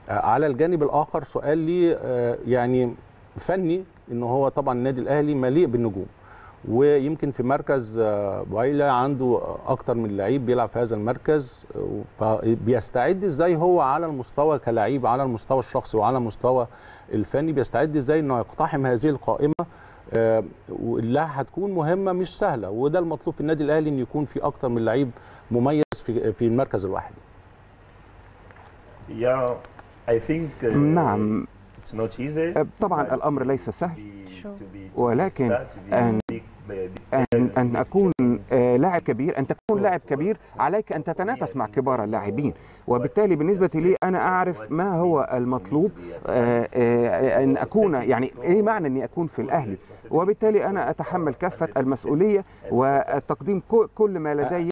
على الجانب الاخر سؤال لي آه، يعني فني ان هو طبعا النادي الاهلي مليء بالنجوم ويمكن في مركز آه، بايلا عنده اكتر من لعيب بيلعب في هذا المركز آه، فبيستعد ازاي هو على المستوى كلاعب على المستوى الشخصي وعلى المستوى الفني بيستعد ازاي انه يقتحم هذه القائمه آه، واللي هتكون مهمه مش سهله وده المطلوب في النادي الاهلي ان يكون في اكتر من لعيب مميز في في المركز الواحد Yeah, I think uh, نعم it's not easy. طبعا but الأمر ليس to سهل be- Sure. to be- to be ولكن start to be أن- big- big أن player, أن big أكون champions. آه، لاعب كبير أن تكون لاعب كبير عليك أن تتنافس مع كبار اللاعبين وبالتالي بالنسبة لي أنا أعرف ما هو المطلوب آه، آه، أن أكون يعني إيه معنى أني أكون في الأهلي وبالتالي أنا أتحمل كافة المسؤولية وتقديم كل ما لدي